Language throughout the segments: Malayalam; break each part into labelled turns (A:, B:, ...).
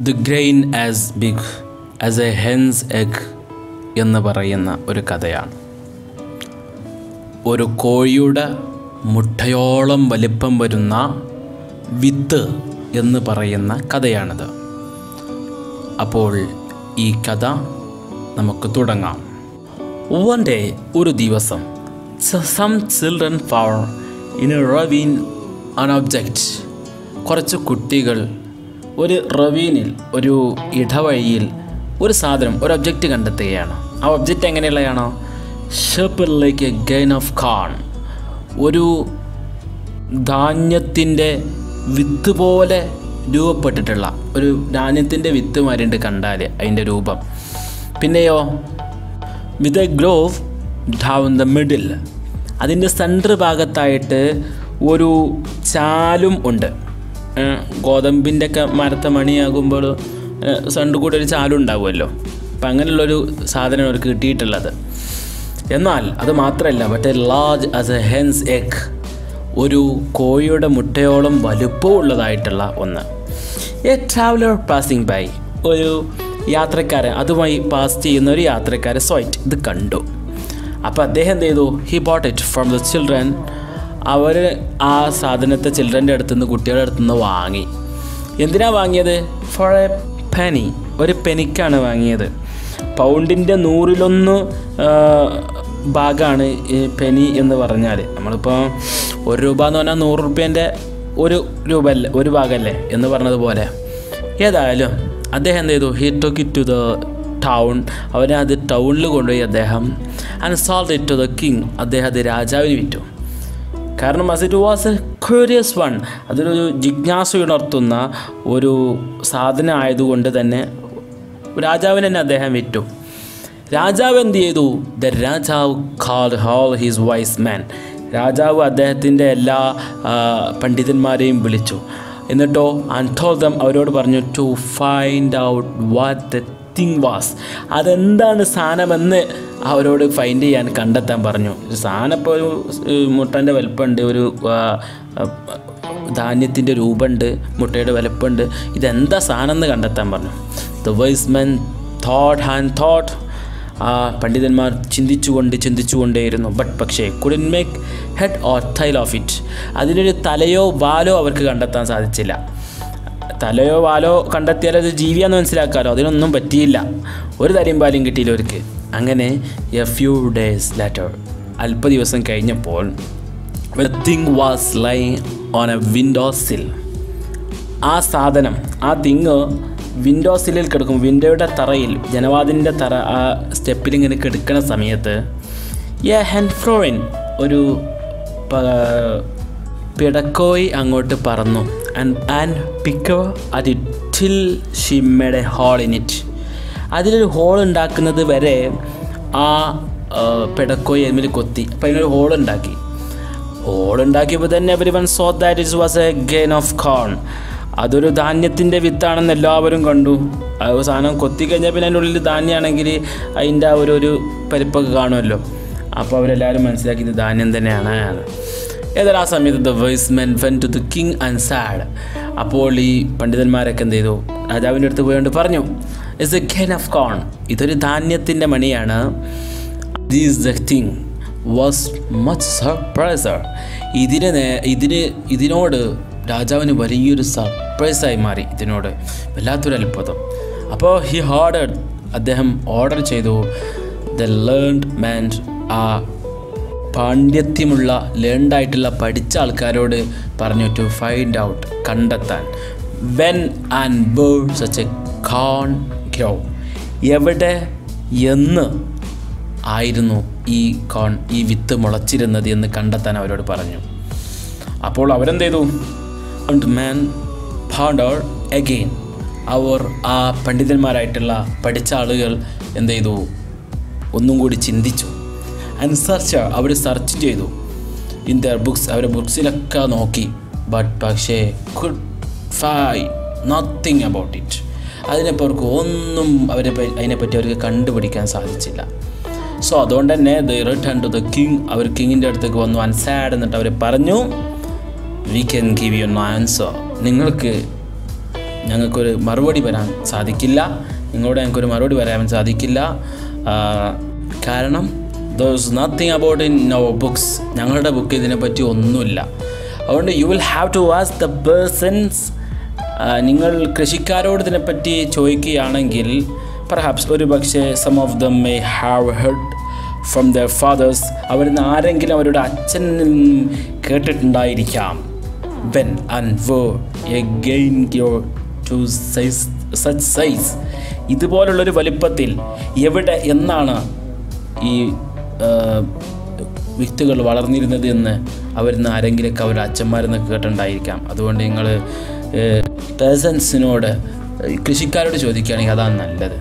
A: The grain as big as a hen's egg എന്ന് പറയുന്ന ഒരു കഥയാണ് ഒരു കോഴിയുടെ മുട്ടയോളം വലിപ്പം വരുന്ന വിത്ത് എന്ന് പറയുന്ന കഥയാണിത് അപ്പോൾ ഈ കഥ നമുക്ക് തുടങ്ങാം വൺ ഡേ ഒരു ദിവസം സം ചിൽഡ്രൻ ഫൗർ in a ravine an object കുറച്ച് കുട്ടികൾ ഒരു റവീനിൽ ഒരു ഇടവഴിയിൽ ഒരു സാധനം ഒരു ഒബ്ജക്റ്റ് കണ്ടെത്തുകയാണ് ആ ഒബ്ജക്റ്റ് എങ്ങനെയുള്ളതാണോ shape like a grain of corn ഒരു ധാന്യത്തിൻ്റെ വിത്ത് പോലെ രൂപപ്പെട്ടിട്ടുള്ള ഒരു ധാന്യത്തിൻ്റെ വിത്ത് മാരിണ്ട് കണ്ടാൽ അതിൻ്റെ രൂപം പിന്നെയോ with a groove down the middle അതിൻ്റെ സെൻറ്റർ ഭാഗത്തായിട്ട് ഒരു ചാലും ഉണ്ട് ഗോതമ്പിൻ്റെ ഒക്കെ മരത്തെ മണിയാകുമ്പോൾ സെൻറ്റർ കൂടെ ഒരു ചാലും ഉണ്ടാവുമല്ലോ അപ്പം അങ്ങനെയുള്ളൊരു സാധനം അവർക്ക് കിട്ടിയിട്ടുള്ളത് എന്നാൽ അത് മാത്രമല്ല but a large as a hen's egg ഒരു കോഴിയുടെ മുട്ടയോളം വലുപ്പമുള്ളതായിട്ടുള്ള ഒന്ന് എ ട്രാവലർ പാസിംഗ് ബൈ ഒരു യാത്രക്കാരൻ അതുമായി പാസ് ചെയ്യുന്ന ഒരു യാത്രക്കാരൻ സ്വൈറ്റ് ഇത് കണ്ടു അപ്പോൾ അദ്ദേഹം എന്ത് ചെയ്തു he bought it from the children അവർ ആ സാധനത്തെ ചിൽഡ്രൻ്റെ അടുത്ത് നിന്ന് കുട്ടികളുടെ അടുത്ത് നിന്ന് വാങ്ങി എന്തിനാ വാങ്ങിയത് ഫോർ എ പെനി ഒരു പെനിക്കാണ് വാങ്ങിയത് പൗണ്ടിൻ്റെ നൂറിലൊന്ന് ഭാഗമാണ് ഈ പെനി എന്ന് പറഞ്ഞാൽ നമ്മളിപ്പോൾ ഒരു രൂപ എന്ന് പറഞ്ഞാൽ നൂറ് റുപ്യേൻ്റെ ഒരു രൂപ അല്ലേ ഒരു ഭാഗമല്ലേ എന്ന് പറഞ്ഞതുപോലെ ഏതായാലും അദ്ദേഹം എന്ത് ചെയ്തു he took it to the town അവനെ അത് ടൗണിൽ കൊണ്ടുപോയി അദ്ദേഹം and sold it to the king അദ്ദേഹം അത് രാജാവിന് വിറ്റു കാരണം as it was a curious one അതൊരു ജിജ്ഞാസ ഉണർത്തുന്ന ഒരു സാധനം ആയതുകൊണ്ട് തന്നെ രാജാവിന് തന്നെ അദ്ദേഹം വിറ്റു രാജാവ് എന്ത് ചെയ്തു ദ രാജാവ് call all his wise man രാജാവ് അദ്ദേഹത്തിൻ്റെ എല്ലാ പണ്ഡിതന്മാരെയും വിളിച്ചു എന്നിട്ടോ അൻതോദം അവരോട് പറഞ്ഞു to find out what the thing was അതെന്താണ് സാധനമെന്ന് അവരോട് ഫൈൻഡ് ചെയ്യാൻ കണ്ടെത്താൻ പറഞ്ഞു സാധനം ഇപ്പോൾ ഒരു മുട്ടൻ്റെ വലുപ്പമുണ്ട് ഒരു ധാന്യത്തിൻ്റെ രൂപമുണ്ട് മുട്ടയുടെ വലുപ്പമുണ്ട് ഇതെന്താ സാധനം എന്ന് കണ്ടെത്താൻ പറഞ്ഞു the wise men thought and thought ആ പണ്ഡിതന്മാർ ചിന്തിച്ചുകൊണ്ട് ചിന്തിച്ചുകൊണ്ടേയിരുന്നു ബട്ട് പക്ഷേ couldn't make head or tail of it അതിനൊരു തലയോ വാലോ അവർക്ക് കണ്ടെത്താൻ സാധിച്ചില്ല തലയോ വാലോ കണ്ടെത്തിയാൽ അത് ജീവിയാന്ന് മനസ്സിലാക്കാമല്ലോ അതിനൊന്നും പറ്റിയില്ല ഒരു തരിയും പാലും കിട്ടിയില്ല അവർക്ക് അങ്ങനെ എ ഫ്യൂ ഡേയ്സ് ലാറ്റർ അല്പ ദിവസം കഴിഞ്ഞപ്പോൾ thing was lie on a window sill ആ സാധനം ആ തിങ് വിൻഡോ സില്ലിൽ കിടക്കും വിൻഡോയുടെ തറയിൽ ജനവാദിൻ്റെ തറ ആ സ്റ്റെപ്പിൽ ഇങ്ങനെ കിടക്കുന്ന സമയത്ത് എ ഹെൻഫ്രോയിൻ ഒരു പിടക്കോയി അങ്ങോട്ട് പറന്നു and and pecked at it till she made a hole in it അതിലൊരു ഹോൾ ഉണ്ടാക്കുന്നത് വരെ ആ പിടക്കോയി അതിൽ കൊത്തി അപ്പം അതിനൊരു ഹോൾ ഉണ്ടാക്കി ഹോൾ ഉണ്ടാക്കിയപ്പോൾ തന്നെ everyone so that it was a grain of corn അതൊരു ധാന്യത്തിൻ്റെ വിത്താണെന്ന് എല്ലാവരും കണ്ടു ആ സാധനം കൊത്തിക്കഴിഞ്ഞാൽ പിന്നെ അതിൻ്റെ ഉള്ളിൽ ധാന്യമാണെങ്കിൽ അതിൻ്റെ ആ ഒരു ഒരു പരിപ്പൊക്കെ കാണുമല്ലോ അപ്പോൾ അവരെല്ലാവരും മനസ്സിലാക്കി ഇത് ധാന്യം തന്നെയാണ് ഏതായാലും ആ സമയത്ത് the wise men went to the king and said അപ്പോൾ ഈ പണ്ഡിതന്മാരൊക്കെ എന്ത് ചെയ്തു രാജാവിൻ്റെ അടുത്ത് പോയോണ്ട് പറഞ്ഞു it's a grain of corn ഇതൊരു ധാന്യത്തിൻ്റെ മണിയാണ് these the thing was much surprised ഇതിന് ഇതിന് ഇതിനോട് രാജാവിന് വലിയൊരു സർപ്രൈസായി മാറി ഇതിനോട് വല്ലാത്തൊരു അത്ഭുതം അപ്പോൾ ഹി ഓർഡർ അദ്ദേഹം ഓർഡർ ചെയ്തു ദ ലേൺഡ് മാൻ ആ പാണ്ഡ്യത്യമുള്ള ലേൺഡ് ആയിട്ടുള്ള പഠിച്ച ആൾക്കാരോട് പറഞ്ഞു ടു ഫൈൻഡ് ഔട്ട് കണ്ടെത്താൻ വെൻ ആൻഡ് ബേർഡ് സച്ച് എ കോൺ ഗ്രോ എവിടെ എന്ന് ആയിരുന്നു ഈ കോൺ ഈ വിത്ത് മുളച്ചിരുന്നത് എന്ന് കണ്ടെത്താൻ അവരോട് പറഞ്ഞു അപ്പോൾ അവരെന്ത് ചെയ്തു മാൻ ഫൗണ്ടർ അഗെയിൻ അവർ ആ പണ്ഡിതന്മാരായിട്ടുള്ള പഠിച്ച ആളുകൾ എന്ത് ചെയ്തു ഒന്നും കൂടി ചിന്തിച്ചു ആൻഡ് സെർച്ച് അവർ സെർച്ച് ചെയ്തു ഇൻ ദർ ബുക്സ് അവരുടെ ബുക്സിലൊക്കെ നോക്കി ബട്ട് പക്ഷേ കുഡ് ഫൈ നത്തിങ് അബൌട്ട് ഇറ്റ് അതിനെപ്പോൾ അവർക്ക് ഒന്നും അവരെ അതിനെപ്പറ്റി അവർക്ക് കണ്ടുപിടിക്കാൻ സാധിച്ചില്ല സോ അതുകൊണ്ട് തന്നെ they return to the king അവർ കിങ്ങിൻ്റെ അടുത്തേക്ക് വന്നു അൻസാഡ് എന്നിട്ട് അവർ പറഞ്ഞു we can give you answer നിങ്ങൾക്ക് ഞങ്ങൾക്കൊരു മറുപടി വരാൻ സാധിക്കില്ല നിങ്ങളോട് ഞങ്ങൾക്കൊരു മറുപടി പറയാൻ സാധിക്കില്ല ആ, കാരണം those nothing about in our books ഞങ്ങളുടെ ബുക്ക് ഇതിനെപ്പറ്റി ഒന്നുമില്ല അതുകൊണ്ട് you will have to watch the persons നിങ്ങൾ കൃഷിക്കാരോട് ഇതിനെപ്പറ്റി ചോദിക്കുകയാണെങ്കിൽ പെർഹാപ്സ് ഒരു പക്ഷേ some of them may have heard from their fathers അവരിൽ നിന്ന് ആരെങ്കിലും അവരുടെ അച്ഛനിൽ നിന്നും കേട്ടിട്ടുണ്ടായിരിക്കാം when and where again your to size such size ഇതുപോലുള്ളൊരു വലിപ്പത്തിൽ എവിടെ എന്നാണ് ഈ ആ, വിത്തുകൾ വളർന്നിരുന്നത് എന്ന് അവരിൽ നിന്ന് ആരെങ്കിലുമൊക്കെ അവരുടെ അച്ഛന്മാരിൽ നിന്ന് കേട്ടിട്ടുണ്ടായിരിക്കാം അതുകൊണ്ട് നിങ്ങൾ പേഴ്സൺസിനോട് കൃഷിക്കാരോട് ചോദിക്കുകയാണെങ്കിൽ അതാണ് നല്ലത്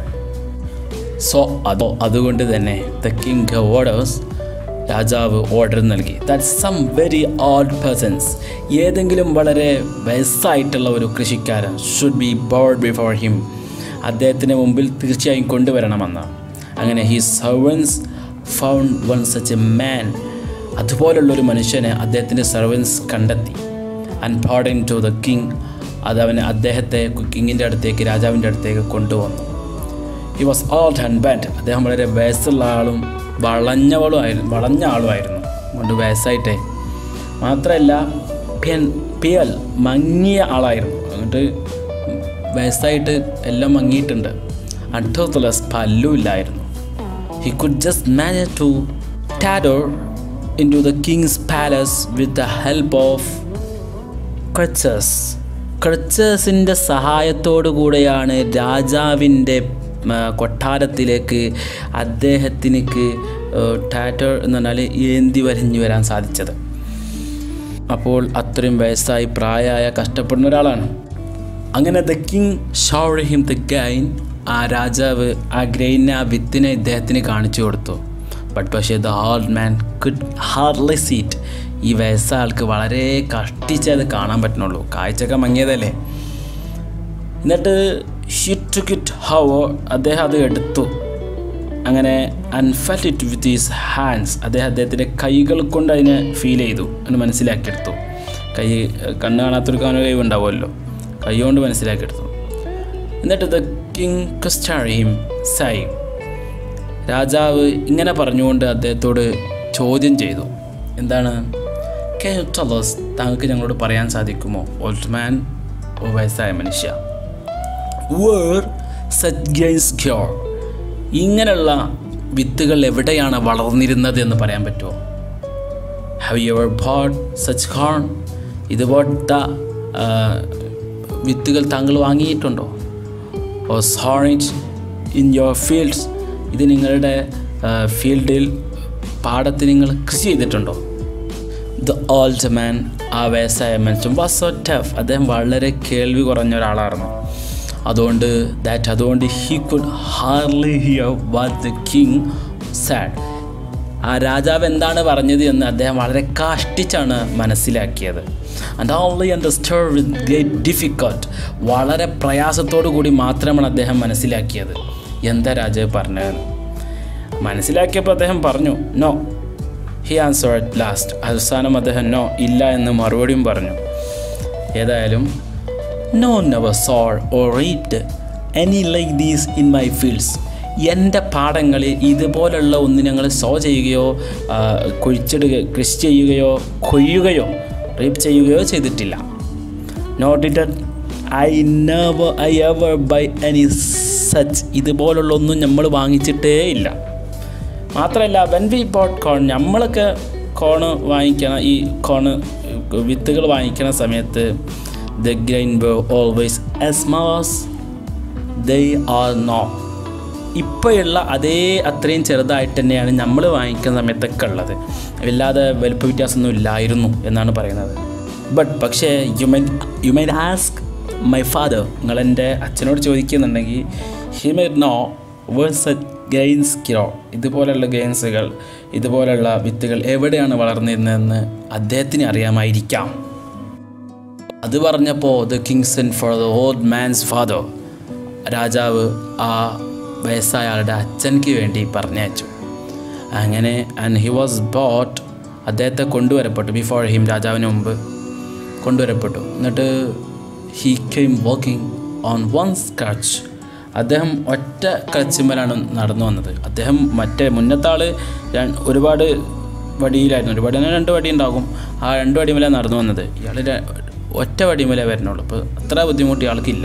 A: സോ അതോ അതുകൊണ്ട് തന്നെ ദ കിങ് ഓർഡേഴ്സ് രാജാവ് ഓർഡർ നൽകി that some very old persons ഏതെങ്കിലും വളരെ വയസ്സായിട്ടുള്ള ഒരു കൃഷിക്കാരൻ should be brought before him അദ്ദേഹത്തിന് മുമ്പിൽ തീർച്ചയായും കൊണ്ടുവരണമെന്ന് അങ്ങനെ he servants found one such a man അതുപോലുള്ളൊരു മനുഷ്യനെ അദ്ദേഹത്തിൻ്റെ സർവൻസ് കണ്ടെത്തി and parading to the king അത് അവന് അദ്ദേഹത്തെ കിങ്ങിൻ്റെ അടുത്തേക്ക് രാജാവിൻ്റെ അടുത്തേക്ക് കൊണ്ടുവന്നു he was old and bent അദ്ദേഹം വളരെ വയസ്സുള്ള ആളും വളഞ്ഞവളും ആയിരുന്നു വളഞ്ഞ ആളുമായിരുന്നു കൊണ്ട് വയസ്സായിട്ടേ മാത്രമല്ല പിയൻ പിയൽ മങ്ങിയ ആളായിരുന്നു എന്നിട്ട് വയസ്സായിട്ട് എല്ലാം മങ്ങിയിട്ടുണ്ട് അട്ടോത്തുലസ് പല്ലുമില്ലായിരുന്നു he could just manage to totter into the king's palace with the help of crutches ക്രച്ചസിൻ്റെ സഹായത്തോടു കൂടെയാണ് രാജാവിൻ്റെ ആ, കൊട്ടാരത്തിലേക്ക് അദ്ദേഹത്തിനക്ക് ടാറ്റർ എന്ന് പറഞ്ഞാൽ ഏന്തി വരഞ്ഞു വരാൻ സാധിച്ചത് അപ്പോൾ അത്രയും വയസ്സായി പ്രായമായ കഷ്ടപ്പെടുന്ന ഒരാളാണ് അങ്ങനെ the king showed him the grain ആ രാജാവ് ആ ഗ്രെയിനെ ആ വിത്തിനെ ഇദ്ദേഹത്തിന് കാണിച്ചു കൊടുത്തു ബട്ട് പക്ഷേ the old man could hardly see it ഈ വയസ്സ ആൾക്ക് വളരെ കഷ്ടിച്ചേ അത് കാണാൻ പറ്റുന്നുള്ളൂ കാഴ്ചയൊക്കെ മങ്ങിയതല്ലേ എന്നിട്ട് ഷി ടുക്ക് ഇറ്റ് ഹൗ അദ്ദേഹം അത് എടുത്തു അങ്ങനെ and felt it with his hands അദ്ദേഹം അദ്ദേഹത്തിൻ്റെ കൈകൾ കൊണ്ട് അതിനെ ഫീൽ ചെയ്തു എന്ന് മനസ്സിലാക്കിയെടുത്തു കൈ കണ്ണ് കാണാത്തൊരു കാനോ കൈ ഉണ്ടാവുമല്ലോ കൈ കൊണ്ട് മനസ്സിലാക്കിയെടുത്തു എന്നിട്ട് ദ കിങ് ക്രിസ്റ്റാറിയും സൈ രാജാവ് ഇങ്ങനെ പറഞ്ഞുകൊണ്ട് അദ്ദേഹത്തോട് ചോദ്യം ചെയ്തു എന്താണ് കേട്ടലോസ് താങ്കൾക്ക് ഞങ്ങളോട് പറയാൻ സാധിക്കുമോ ഓൾഡ് മാൻ ഓ വയസ്സായ മനുഷ്യ വേർ സച്ച് ഗെയിൻസ് ക്യോർ ഇങ്ങനെയുള്ള വിത്തുകൾ എവിടെയാണ് വളർന്നിരുന്നത് എന്ന് പറയാൻ പറ്റുമോ have you ever bought such ഹോൺ ഇതുപോലത്തെ ആ, വിത്തുകൾ താങ്കൾ വാങ്ങിയിട്ടുണ്ടോ or sown it in your fields ഇത് നിങ്ങളുടെ ഫീൽഡിൽ പാടത്ത് നിങ്ങൾ കൃഷി ചെയ്തിട്ടുണ്ടോ ദ ഓൾഡ് മാൻ ആ വയസ്സായ മനുഷ്യൻ വാസ് സോ ടഫ് അദ്ദേഹം വളരെ കേൾവി കുറഞ്ഞ ഒരാളായിരുന്നു അതുകൊണ്ട് ദാറ്റ് അതുകൊണ്ട് ഹി കുഡ് ഹാർലി hear what the king said ആ രാജാവ് എന്താണ് പറഞ്ഞത് എന്ന് അദ്ദേഹം വളരെ കാഷ്ടിച്ചാണ് മനസ്സിലാക്കിയത് and only understand with great difficult വളരെ പ്രയാസത്തോടു കൂടി മാത്രമാണ് അദ്ദേഹം മനസ്സിലാക്കിയത് എന്താ രാജാവ് പറഞ്ഞതെന്ന് മനസ്സിലാക്കിയപ്പോൾ അദ്ദേഹം പറഞ്ഞു no he answer at last അവസാനം അദ്ദേഹം നോ ഇല്ല എന്ന് മറുപടിയും പറഞ്ഞു ഏതായാലും no never sowed or reaped any like these in my fields എൻ്റെ പാടങ്ങളിൽ ഇതുപോലുള്ള ഒന്ന് ഞങ്ങൾ സോ ചെയ്യുകയോ ആ, കുഴിച്ചിടുക കൃഷി ചെയ്യുകയോ കൊയ്യുകയോ റീപ്പ് ചെയ്യുകയോ ചെയ്തിട്ടില്ല not it I never I ever buy any such ഇതുപോലുള്ള ഒന്നും നമ്മൾ വാങ്ങിച്ചിട്ടേ ഇല്ല മാത്രമല്ല വെൻ വി ബോട്ട് കോൺ നമ്മളൊക്കെ കോണ് വാങ്ങിക്കണ ഈ കോണ് വിത്തുകൾ വാങ്ങിക്കണ സമയത്ത് the grain bow always as mass they are no ഇപ്പോഴുള്ള അതേ അത്രയും ചെറുതായിട്ട് തന്നെയാണ് നമ്മൾ വാങ്ങിക്കുന്ന സമയത്തൊക്കെ ഉള്ളത് വല്ലാതെ വലുപ്പ വ്യത്യാസമൊന്നും ഇല്ലായിരുന്നു എന്നാണ് പറയുന്നത് ബട്ട് പക്ഷേ you may you may ask my father നിങ്ങൾ എൻ്റെ അച്ഛനോട് ചോദിക്കുന്നുണ്ടെങ്കിൽ he may know where's grains grew ഇതുപോലെയുള്ള ഗെയിൻസുകൾ ഇതുപോലെയുള്ള വിത്തുകൾ എവിടെയാണ് വളർന്നിരുന്നതെന്ന് അദ്ദേഹത്തിന് അറിയാമായിരിക്കാം അത് പറഞ്ഞപ്പോൾ the king sent for the old man's father രാജാവ് ആ വയസ്സായ ആളുടെ അച്ഛനക്ക് വേണ്ടി പറഞ്ഞയച്ചു അങ്ങനെ ആൻഡ് ഹി വാസ് ബോട്ട് അദ്ദേഹത്തെ കൊണ്ടുവരപ്പെട്ടു ബിഫോർ ഹിം രാജാവിന് മുമ്പ് കൊണ്ടുവരപ്പെട്ടു എന്നിട്ട് he came walking on one crutch അദ്ദേഹം ഒറ്റ ക്രച്ചിമ്മലാണ് നടന്നു വന്നത് അദ്ദേഹം മറ്റേ മുന്നത്തെ ആൾ ഒരുപാട് വടിയിലായിരുന്നു ഒരുപാട് തന്നെ രണ്ട് വടി ഉണ്ടാകും ആ രണ്ട് വടിമേലെ നടന്നു വന്നത് ഇയാൾ ഒറ്റ വടിമേലെ വരണുള്ളൂ അപ്പോൾ അത്ര ബുദ്ധിമുട്ട് ഇയാൾക്കില്ല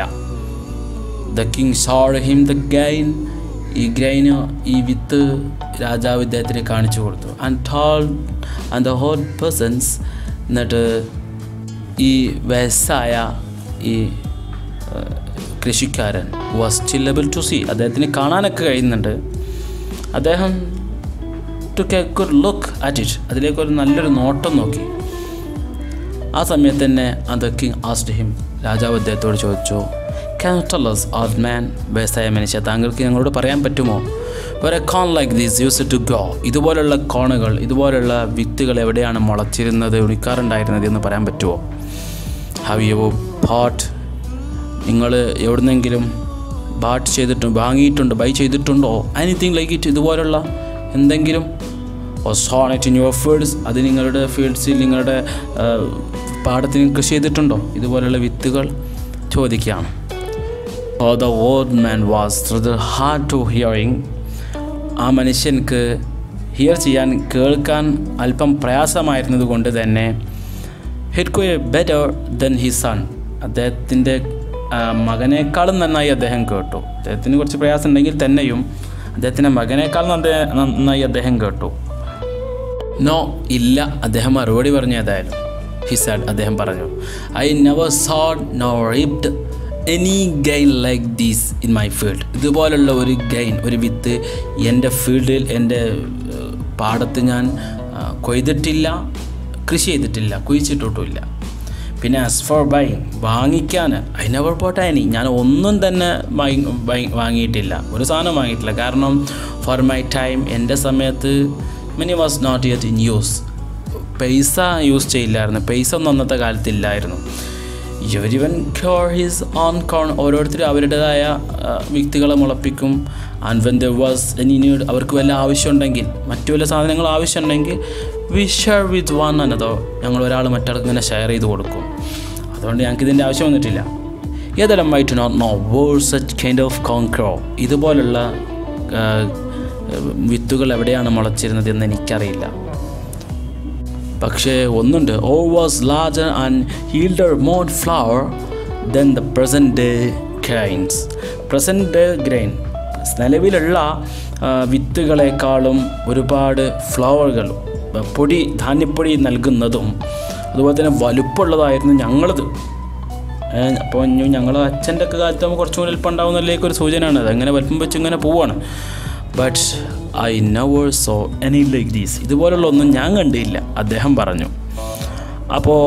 A: the king showed him the grain ഈ ഗ്രൈന് ഈ വിത്ത് രാജാവ് ഇദ്ദേഹത്തിന് കാണിച്ചു കൊടുത്തു and told and the whole persons എന്നിട്ട് ഈ വയസ്സായ ഈ ഏഹ്, കൃഷിക്കാരൻ was still able to see അദ്ദേഹത്തിന് കാണാനൊക്കെ കഴിയുന്നുണ്ട് അദ്ദേഹം took good look at it അതിലേക്ക് ഒരു നല്ലൊരു നോട്ടം നോക്കി ആ സമയത്ത് തന്നെ അത് കിങ് ആസ്ഡ് ഹിം രാജാവ് അദ്ദേഹത്തോട് ചോദിച്ചു ക്യാൻ ടെല്ലസ് ഓൾഡ് മാൻ വയസ്സായ മനുഷ്യ താങ്കൾക്ക് ഞങ്ങളോട് പറയാൻ പറ്റുമോ ഒരു corn like these use to go ഇതുപോലുള്ള കോണുകൾ ഇതുപോലുള്ള വിത്തുകൾ എവിടെയാണ് മുളച്ചിരുന്നത് ഉണിക്കാറുണ്ടായിരുന്നത് എന്ന് പറയാൻ പറ്റുമോ ഹാവ് യു ബോട്ട് നിങ്ങൾ എവിടുന്നെങ്കിലും ബാട്ട് ചെയ്തിട്ടുണ്ട് വാങ്ങിയിട്ടുണ്ട് ബൈ ചെയ്തിട്ടുണ്ടോ എനിത്തിങ് ലൈക്ക് ഇറ്റ് ഇതുപോലുള്ള എന്തെങ്കിലും sown it in your fields അത് നിങ്ങളുടെ ഫീൽഡ്സിൽ നിങ്ങളുടെ ആ, പാടത്തിന് കൃഷി ചെയ്തിട്ടുണ്ടോ ഇതുപോലുള്ള വിത്തുകൾ ചോദിക്കുകയാണ് oh the old man was hard to hearing ആ മനുഷ്യൻക്ക് ഹിയർ ചെയ്യാൻ കേൾക്കാൻ അല്പം പ്രയാസമായിരുന്നത് കൊണ്ട് തന്നെ heard a better than his son അദ്ദേഹത്തിൻ്റെ മകനേക്കാളും നന്നായി അദ്ദേഹം കേട്ടു അദ്ദേഹത്തിന് കുറച്ച് പ്രയാസം ഉണ്ടെങ്കിൽ തന്നെയും അദ്ദേഹത്തിൻ്റെ മകനേക്കാൾ നന്ന- നന്നായി അദ്ദേഹം കേട്ടു നോ ഇല്ല അദ്ദേഹം മറുപടി പറഞ്ഞു ഏതായാലും ഹിസാഡ് അദ്ദേഹം പറഞ്ഞു I never sowed nor reaped any grain like these in my field ഇതുപോലുള്ള ഒരു ഗെയിൻ ഒരു വിത്ത് എൻ്റെ ഫീൽഡിൽ എൻ്റെ ഏഹ്, പാടത്ത് ഞാൻ ആ, കൊയ്തിട്ടില്ല കൃഷി ചെയ്തിട്ടില്ല കുഴിച്ചിട്ടിട്ടുമില്ല പിന്നെ ആസ് ഫോർ ബൈ വാങ്ങിക്കാൻ ഐ നെവർ ബോട്ട് ആനി ഞാൻ ഒന്നും തന്നെ വാങ്ങി- വാങ്ങി- വാങ്ങിയിട്ടില്ല ഒരു സാധനം വാങ്ങിയിട്ടില്ല കാരണം ഫോർ മൈ ടൈം എൻ്റെ സമയത്ത് money was not yet in use പൈസ യൂസ് ചെയ്യില്ലായിരുന്നു പൈസ ഒന്നും അന്നത്തെ കാലത്ത് ഇല്ലായിരുന്നു everyone grew his own corn ഓരോരുത്തരും അവരുടേതായ ആ, വ്യക്തികളെ മുളപ്പിക്കും and when there was any need അവർക്ക് വല്ല ആവശ്യമുണ്ടെങ്കിൽ മറ്റു വല്ല സാധനങ്ങൾ ആവശ്യമുണ്ടെങ്കിൽ we share with one another ഞങ്ങൾ ഒരാൾ മറ്റാൾക്ക് ഇങ്ങനെ ഷെയർ ചെയ്ത് കൊടുക്കും അതുകൊണ്ട് ഞങ്ങൾക്ക് ഇതിൻ്റെ ആവശ്യം വന്നിട്ടില്ല ഏതെല്ലാം my do not know where such kind of corn grew ഇതുപോലുള്ള ആ, വിത്തുകൾ എവിടെയാണ് മുളച്ചിരുന്നത് എന്ന് എനിക്കറിയില്ല പക്ഷേ ഒന്നുണ്ട് our was larger and yielded more flour than the present day grains present day grain നിലവിലുള്ള ആ, വിത്തുകളെക്കാളും ഒരുപാട് ഫ്ലവറുകൾ പൊടി ധാന്യപ്പൊടി നൽകുന്നതും അതുപോലെ തന്നെ വലുപ്പമുള്ളതായിരുന്നു ഞങ്ങളത് അപ്പോൾ ഞങ്ങൾ അച്ഛൻ്റെ ഒക്കെ കാലത്ത് നമുക്ക് കുറച്ചും കൂടി വലുപ്പം ഉണ്ടാവുന്നതിലേക്ക് ഒരു സൂചനയാണ് അത് അങ്ങനെ വലുപ്പം വെച്ച് ഇങ്ങനെ പോവാണ് but I never saw any like these ഇതുപോലുള്ള ഒന്നും ഞാൻ കണ്ടില്ല അദ്ദേഹം പറഞ്ഞു അപ്പോൾ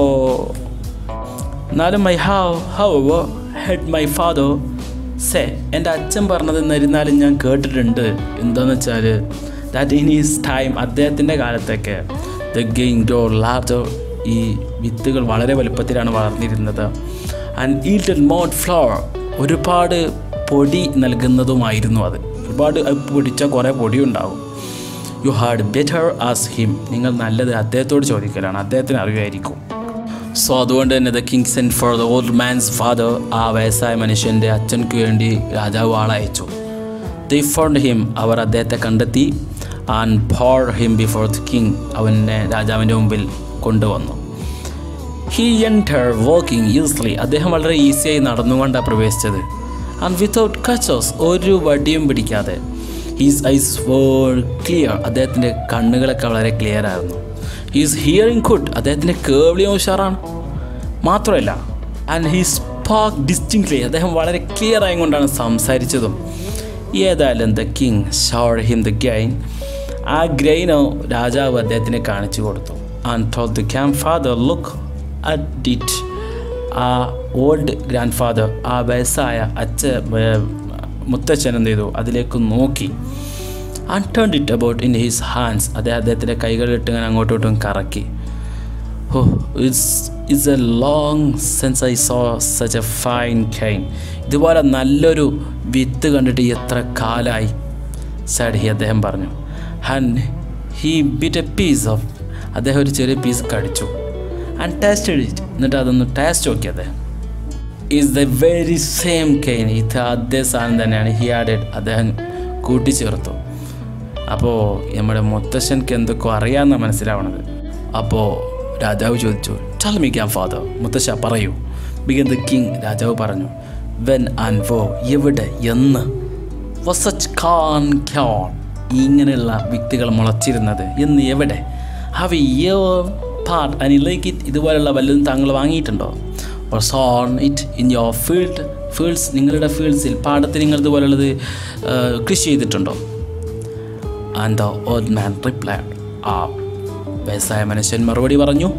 A: എന്നാലും my have how heard my father say എൻ്റെ അച്ഛൻ പറഞ്ഞത് എന്നിരുന്നാലും ഞാൻ കേട്ടിട്ടുണ്ട് എന്താണെന്ന് വെച്ചാൽ ദാറ്റ് ഇൻ ഈസ് ടൈം അദ്ദേഹത്തിൻ്റെ കാലത്തൊക്കെ ദ ഗെയിൻ ഗ്രോ ലാർജർ ഈ വിത്തുകൾ വളരെ വലുപ്പത്തിലാണ് വളർന്നിരുന്നത് ആൻഡ് ഈൽറ്റഡ് മോഡ് ഫ്ലവർ ഒരുപാട് പൊടി നൽകുന്നതുമായിരുന്നു അത് ഒരുപാട് അത് പൊടിച്ചാൽ കുറേ പൊടി ഉണ്ടാവും you had better ask him നിങ്ങൾ നല്ലത് അദ്ദേഹത്തോട് ചോദിക്കലാണ് അദ്ദേഹത്തിന് അറിയുമായിരിക്കും സോ അതുകൊണ്ട് തന്നെ the kings and for the old man's father ആ വയസ്സായ മനുഷ്യൻ്റെ അച്ഛൻക്ക് വേണ്ടി രാജാവ് ആളയച്ചു ദി ഫോണ്ട് ഹിം അവർ അദ്ദേഹത്തെ കണ്ടെത്തി and for him before the king അവനെ രാജാവിൻ്റെ മുമ്പിൽ കൊണ്ടുവന്നു ഹീ എൻറ്റർ വർക്കിംഗ് ഈസിലി അദ്ദേഹം വളരെ ഈസിയായി നടന്നുകൊണ്ടാണ് പ്രവേശിച്ചത് ആൻഡ് വിത്തൗട്ട് കച്ചോസ് ഒരു വടിയും പിടിക്കാതെ ഹീസ് ഐസ് വേർ ക്ലിയർ അദ്ദേഹത്തിൻ്റെ കണ്ണുകളൊക്കെ വളരെ ക്ലിയർ ആയിരുന്നു ഹീസ് ഹിയറിംഗ് ഗുഡ് അദ്ദേഹത്തിൻ്റെ കേവളിയും ഉഷാറാണ് മാത്രമല്ല ആൻഡ് ഹീ സ്പാക്ക് ഡിസ്റ്റിങ്ക്ലി അദ്ദേഹം വളരെ ക്ലിയർ ആയതുകൊണ്ടാണ് സംസാരിച്ചതും ഏതായാലും the king showed him the grain ആ ഗ്രൈനോ രാജാവ് അദ്ദേഹത്തിന് കാണിച്ചു കൊടുത്തു and told the grandfather look at it ആ ഓൾഡ് ഗ്രാൻഡ് ഫാദർ ആ വയസ്സായ അച്ഛ ഏർ, മുത്തച്ഛൻ എന്ത് ചെയ്തു അതിലേക്ക് നോക്കി and turn it about in his hands അദ്ദേഹം അദ്ദേഹത്തിൻ്റെ കൈകളിലിട്ട് ഇങ്ങനെ അങ്ങോട്ടും ഇങ്ങോട്ടും കറക്കി oh it's it's a long sense I saw such a fine grain ഇതുപോലെ നല്ലൊരു വിത്ത് കണ്ടിട്ട് എത്ര കാലായി സാഡ് ഹി അദ്ദേഹം പറഞ്ഞു and he bit a piece of അദ്ദേഹം ഒരു ചെറിയ പീസ് കടിച്ചു ആൻഡ് ടേസ്റ്റഡ് ഇറ്റ് എന്നിട്ട് അതൊന്ന് ടേസ്റ്റ് നോക്കി അദ്ദേഹം is the very same grain ഇത് അതേ സാധനം തന്നെയാണ് ഹി ആഡഡ് അദ്ദേഹം കൂട്ടിച്ചേർത്തു അപ്പോൾ നമ്മുടെ മുത്തശ്ശൻക്ക് എന്തൊക്കെ അറിയാമെന്ന് മനസ്സിലാവണത് അപ്പോൾ രാജാവ് ചോദിച്ചു ടെൽ മീ ക്യാൻ ഫാദർ മുത്തശ്ശ പറയൂ ബിഗൻ ദ കിങ് രാജാവ് പറഞ്ഞു വെൻ ആൻഡ് വോ എവിടെ എന്ന് വസച്ച് ഖാൻ ഖ്യോൺ ഇങ്ങനെയുള്ള വ്യക്തികൾ മുളച്ചിരുന്നത് എന്ന് എവിടെ have your bought and like it ഇതുപോലുള്ള വല്ലതും താങ്കൾ വാങ്ങിയിട്ടുണ്ടോ or sown it in your field fields നിങ്ങളുടെ ഫീൽഡ്സിൽ പാടത്ത് നിങ്ങൾ ഇതുപോലുള്ളത് കൃഷി ചെയ്തിട്ടുണ്ടോ and the old man replied ആ വയസ്സായ മനുഷ്യൻ മറുപടി പറഞ്ഞു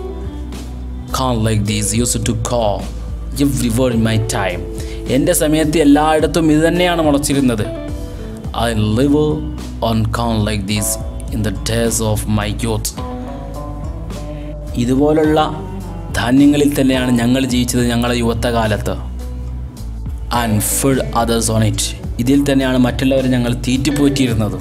A: corn like these use to grow everywhere in my time എൻ്റെ സമയത്ത് എല്ലായിടത്തും ഇത് തന്നെയാണ് മുളച്ചിരുന്നത് I lived on corn like these in the days of my youth ഇതുപോലുള്ള ധാന്യങ്ങളിൽ തന്നെയാണ് ഞങ്ങൾ ജീവിച്ചത് ഞങ്ങളുടെ യുവത്വകാലത്ത് and fed others on it ഇതിൽ തന്നെയാണ് മറ്റുള്ളവരെ ഞങ്ങൾ തീറ്റിപ്പോറ്റിയിരുന്നത്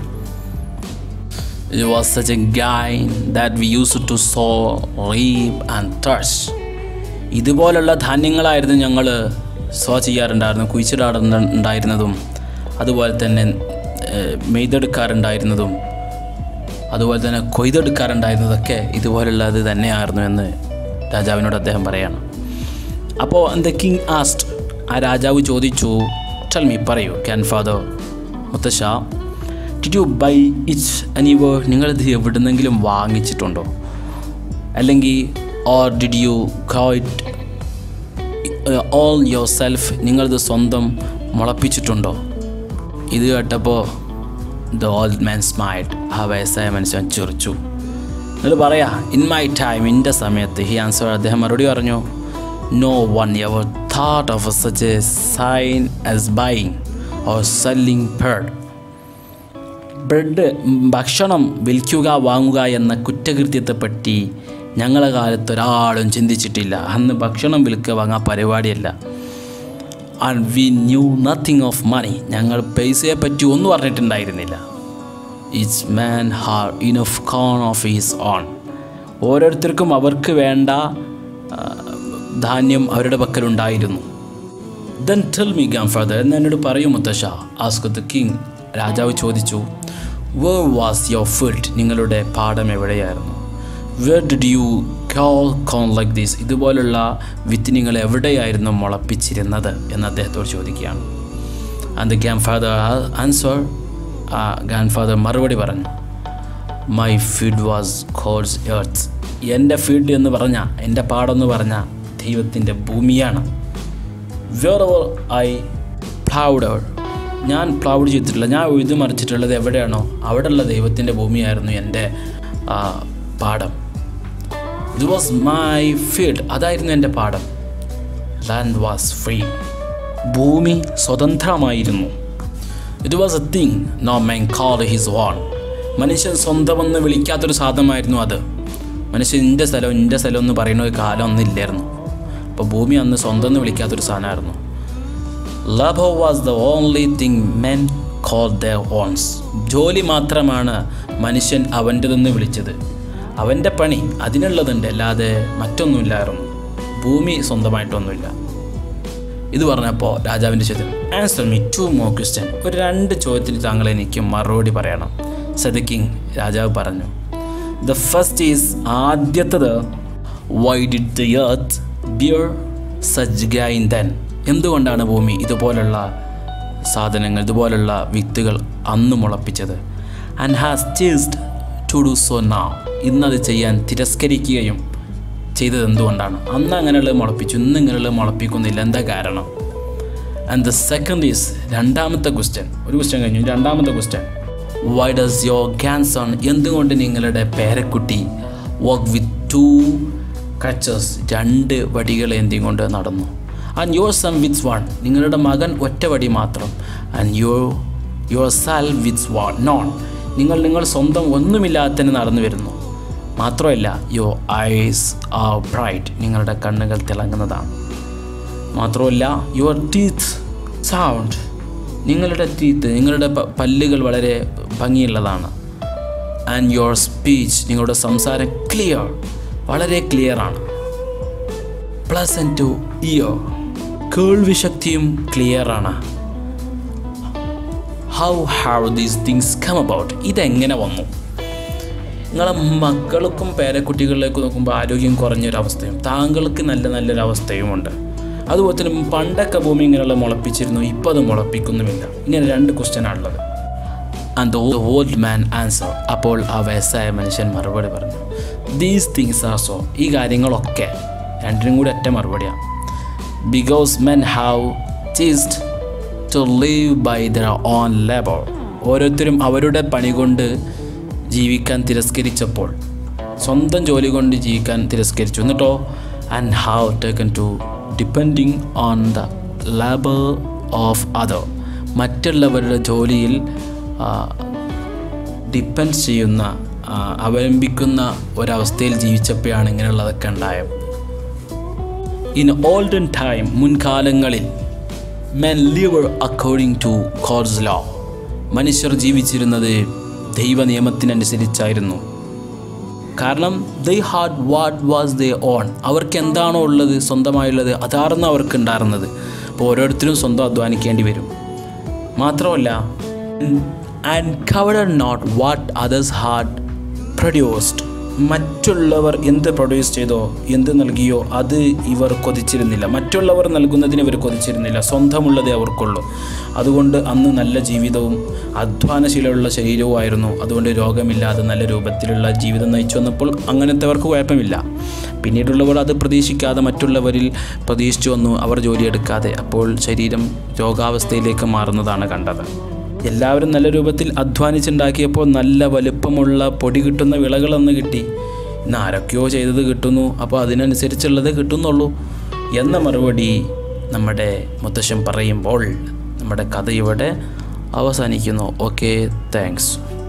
A: It was such a gain that we used to sow, reap and thresh. ഇതുപോലുള്ള ധാന്യങ്ങളായിരുന്നു ഞങ്ങൾ സോ ചെയ്യാറുണ്ടായിരുന്നു കുഴിച്ചിടാറുണ്ടായിരുന്നതും അതുപോലെ തന്നെ ഏഹ്, മെയ്തെടുക്കാറുണ്ടായിരുന്നതും അതുപോലെ തന്നെ കൊയ്തെടുക്കാറുണ്ടായിരുന്നതൊക്കെ ഇതുപോലുള്ളത് തന്നെയായിരുന്നു എന്ന് രാജാവിനോട് അദ്ദേഹം പറയാണ് അപ്പോൾ ദ കിങ് ആസ്റ്റ് ആ രാജാവ് ചോദിച്ചു ടെൽ മീ പറയൂ ക്യാൻ ഫാദർ മുത്തശ്ശ did you buy it anywhere നിങ്ങളിത് എവിടുന്നെങ്കിലും വാങ്ങിച്ചിട്ടുണ്ടോ അല്ലെങ്കിൽ or did you grow it all yourself നിങ്ങളിത് സ്വന്തം മുളപ്പിച്ചിട്ടുണ്ടോ ഇത് കേട്ടപ്പോൾ ദ ഓൾഡ് മാൻ സ്മൈൽഡ് ആ വയസ്സായ മനുഷ്യൻ ചിറിച്ചു എന്നിട്ട് പറയാ ഇൻ മൈ ടൈം എൻ്റെ സമയത്ത് ഹി ആൻസർ അദ്ദേഹം മറുപടി പറഞ്ഞു no one ever thought of such a സൈൻ as buying or selling bread bread ഭക്ഷണം വിൽക്കുക വാങ്ങുക എന്ന കുറ്റകൃത്യത്തെപ്പറ്റി ഞങ്ങളുടെ കാലത്ത് ഒരാളും ചിന്തിച്ചിട്ടില്ല അന്ന് ഭക്ഷണം വിൽക്കുക വാങ്ങാൻ പരിപാടിയല്ല and we knew nothing of money ഞങ്ങൾ പൈസയെ പറ്റി ഒന്നും പറഞ്ഞിട്ടുണ്ടായിരുന്നില്ല each man had enough corn of his own ഓരോരുത്തർക്കും അവർക്ക് വേണ്ട ആ, ധാന്യം അവരുടെ പക്കലുണ്ടായിരുന്നു then tell me grandfather എന്ന് എന്നോട് പറയൂ മുത്തശ്ശ ആസ്ക് ദ കിങ് രാജാവ് ചോദിച്ചു വേർ വാസ് യുവർ ഫീൽഡ് നിങ്ങളുടെ പാഠം എവിടെയായിരുന്നു where did you grow corn like these ഇതുപോലുള്ള വിത്ത് നിങ്ങൾ എവിടെയായിരുന്നു മുളപ്പിച്ചിരുന്നത് എന്ന് അദ്ദേഹത്തോട് ചോദിക്കുകയാണ് and the grandfather answer ആ ഗ്രാൻഡ് ഫാദർ മറുപടി പറഞ്ഞു my field was God's earth എൻ്റെ ഫീൽഡ് എന്ന് പറഞ്ഞാൽ എൻ്റെ പാടെന്ന് പറഞ്ഞാൽ ദൈവത്തിൻ്റെ ഭൂമിയാണ് വേർ ഓവർ ഐ പ്ലൗഡ് ഞാൻ പ്ലൗഡ് ചെയ്തിട്ടില്ല ഞാൻ ഉഴുതു മറിച്ചിട്ടുള്ളത് എവിടെയാണോ അവിടെയുള്ള ദൈവത്തിൻ്റെ ഭൂമിയായിരുന്നു എൻ്റെ ആ, പാഠം ഇത് വാസ് മൈ ഫീൽഡ് അതായിരുന്നു എൻ്റെ പാഠം ലാൻഡ് വാസ് ഫ്രീ ഭൂമി സ്വതന്ത്രമായിരുന്നു it was a thing no men call his own മനുഷ്യൻ സ്വന്തമെന്ന് വിളിക്കാത്തൊരു സാധനമായിരുന്നു അത് മനുഷ്യൻ ഇൻ്റെ സ്ഥലം ഇൻ്റെ സ്ഥലം എന്ന് പറയുന്ന ഒരു കാലം ഒന്നും ഇല്ലായിരുന്നു അപ്പോൾ ഭൂമി അന്ന് സ്വന്തം എന്ന് വിളിക്കാത്തൊരു സാധനമായിരുന്നു ലഭോ was the only thing men call the owns ജോലി മാത്രമാണ് മനുഷ്യൻ അവൻ്റെതെന്ന് വിളിച്ചത് അവൻ്റെ പണി അതിനുള്ളതുണ്ട് അല്ലാതെ മറ്റൊന്നുമില്ലായിരുന്നു ഭൂമി സ്വന്തമായിട്ടൊന്നുമില്ല ഇത് പറഞ്ഞപ്പോൾ രാജാവിൻ്റെ ചോദ്യം answer me two more question ഒരു രണ്ട് ചോദ്യത്തിന് താങ്കൾ എനിക്ക് മറുപടി പറയണം സദ കിങ് രാജാവ് പറഞ്ഞു ദ ഫസ്റ്റ് ഈസ് ആദ്യത്തത് why did the earth bear such grain then എന്തുകൊണ്ടാണ് ഭൂമി ഇതുപോലുള്ള സാധനങ്ങൾ ഇതുപോലുള്ള വിത്തുകൾ അന്ന് മുളപ്പിച്ചത് and has ceased to do so now ഇന്നത് ചെയ്യാൻ തിരസ്കരിക്കുകയും ചെയ്തത് എന്തുകൊണ്ടാണ് അന്ന് അങ്ങനെയുള്ളത് മുളപ്പിച്ചു ഇന്ന് ഇങ്ങനെയുള്ളത് മുളപ്പിക്കുന്നില്ല എന്താ കാരണം ആൻഡ് ദ സെക്കൻഡ് ഈസ് രണ്ടാമത്തെ ക്വസ്റ്റ്യൻ ഒരു ക്വസ്റ്റ്യൻ കഴിഞ്ഞു രണ്ടാമത്തെ question why does your grandson എന്തുകൊണ്ട് നിങ്ങളുടെ പേരക്കുട്ടി വർക്ക് വിത്ത് ടു ക്രച്ചസ് രണ്ട് വടികൾ എന്തിയും കൊണ്ട് നടന്നു and your son with one നിങ്ങളുടെ മകൻ ഒറ്റ വടി മാത്രം and your yourself with one none നിങ്ങൾ നിങ്ങൾ സ്വന്തം ഒന്നുമില്ലാതെ തന്നെ നടന്നു വരുന്നു മാത്രമല്ല യുവർ ഐസ് ആർ ബ്രൈറ്റ് നിങ്ങളുടെ കണ്ണുകൾ തിളങ്ങുന്നതാണ് മാത്രമല്ല യുവർ ടീത്ത് സൗണ്ട് നിങ്ങളുടെ ടീത്ത് നിങ്ങളുടെ പ- പല്ലുകൾ വളരെ ഭംഗിയുള്ളതാണ് ആൻഡ് യുവർ സ്പീച്ച് നിങ്ങളുടെ സംസാരം ക്ലിയർ വളരെ ക്ലിയർ ആണ് പ്ലസൻറ്റ് ടു ഇയർ കേൾവി ശക്തിയും ക്ലിയറാണ് how have these things come about ഇതെങ്ങനെ വന്നു നിങ്ങളെ മക്കൾക്കും പേരക്കുട്ടികളിലേക്ക് നോക്കുമ്പോൾ ആരോഗ്യം കുറഞ്ഞൊരവസ്ഥയും താങ്കൾക്ക് നല്ല നല്ലൊരവസ്ഥയുമുണ്ട് അതുപോലെ തന്നെ പണ്ടൊക്കെ ഭൂമി ഇങ്ങനെയുള്ള മുളപ്പിച്ചിരുന്നു ഇപ്പോൾ അത് മുളപ്പിക്കുന്നുമില്ല ഇങ്ങനെ രണ്ട് ക്വസ്റ്റ്യനാണുള്ളത് and the old man answer അപ്പോൾ ആ വയസ്സായ മനുഷ്യൻ മറുപടി പറഞ്ഞു ദീസ് തിങ്സ് ആർ സോ ഈ കാര്യങ്ങളൊക്കെ രണ്ടിനും കൂടി ഒറ്റ മറുപടിയാണ് because men have ceased to live by their own labour ഓരോരുത്തരും അവരുടെ പണി കൊണ്ട് ജീവിക്കാൻ തിരസ്കരിച്ചപ്പോൾ സ്വന്തം ജോലി കൊണ്ട് ജീവിക്കാൻ തിരസ്കരിച്ചു എന്നിട്ടോ and have taken to depending on the labour of other മറ്റുള്ളവരുടെ ജോലിയിൽ ഡിപ്പെൻഡ് ചെയ്യുന്ന ആ, അവലംബിക്കുന്ന ഒരവസ്ഥയിൽ ജീവിച്ചപ്പോഴാണ് ഇങ്ങനെയുള്ളതൊക്കെ ഉണ്ടായത് ഇൻ ഓൾഡൻ ടൈം മുൻകാലങ്ങളിൽ men lived according to God's law മനുഷ്യർ ജീവിച്ചിരുന്നത് ദൈവ നിയമത്തിനനുസരിച്ചായിരുന്നു കാരണം they had what was their own അവർക്ക് എന്താണോ ഉള്ളത് സ്വന്തമായുള്ളത് അതാർന്ന് അവർക്ക് ഉണ്ടായിരുന്നത് അപ്പോൾ ഓരോരുത്തരും സ്വന്തം അധ്വാനിക്കേണ്ടി വരും മാത്രമല്ല and coveted not what others had produced മറ്റുള്ളവർ എന്ത് പ്രൊഡ്യൂസ് ചെയ്തോ എന്ത് നൽകിയോ അത് ഇവർ കൊതിച്ചിരുന്നില്ല മറ്റുള്ളവർ നൽകുന്നതിന് ഇവർ കൊതിച്ചിരുന്നില്ല സ്വന്തമുള്ളതേ അവർക്കുള്ളൂ അതുകൊണ്ട് അന്ന് നല്ല ജീവിതവും അധ്വാനശീലമുള്ള ശരീരവുമായിരുന്നു അതുകൊണ്ട് രോഗമില്ലാതെ നല്ല രൂപത്തിലുള്ള ജീവിതം നയിച്ചു വന്നപ്പോൾ അങ്ങനത്തെവർക്ക് കുഴപ്പമില്ല പിന്നീടുള്ളവർ അത് പ്രതീക്ഷിക്കാതെ മറ്റുള്ളവരിൽ പ്രതീക്ഷിച്ചു വന്നു അവർ ജോലിയെടുക്കാതെ അപ്പോൾ ശരീരം രോഗാവസ്ഥയിലേക്ക് മാറുന്നതാണ് കണ്ടത് എല്ലാവരും നല്ല രൂപത്തിൽ അധ്വാനിച്ചുണ്ടാക്കിയപ്പോൾ നല്ല വലുപ്പമുള്ള പൊടി കിട്ടുന്ന വിളകളൊന്ന് കിട്ടി ഇന്ന് ആരൊക്കെയോ ചെയ്തത് കിട്ടുന്നു അപ്പോൾ അതിനനുസരിച്ചുള്ളത് കിട്ടുന്നുള്ളൂ എന്ന മറുപടി നമ്മുടെ മുത്തശ്ശൻ പറയുമ്പോൾ നമ്മുടെ കഥ ഇവിടെ അവസാനിക്കുന്നു ഓക്കെ താങ്ക്സ്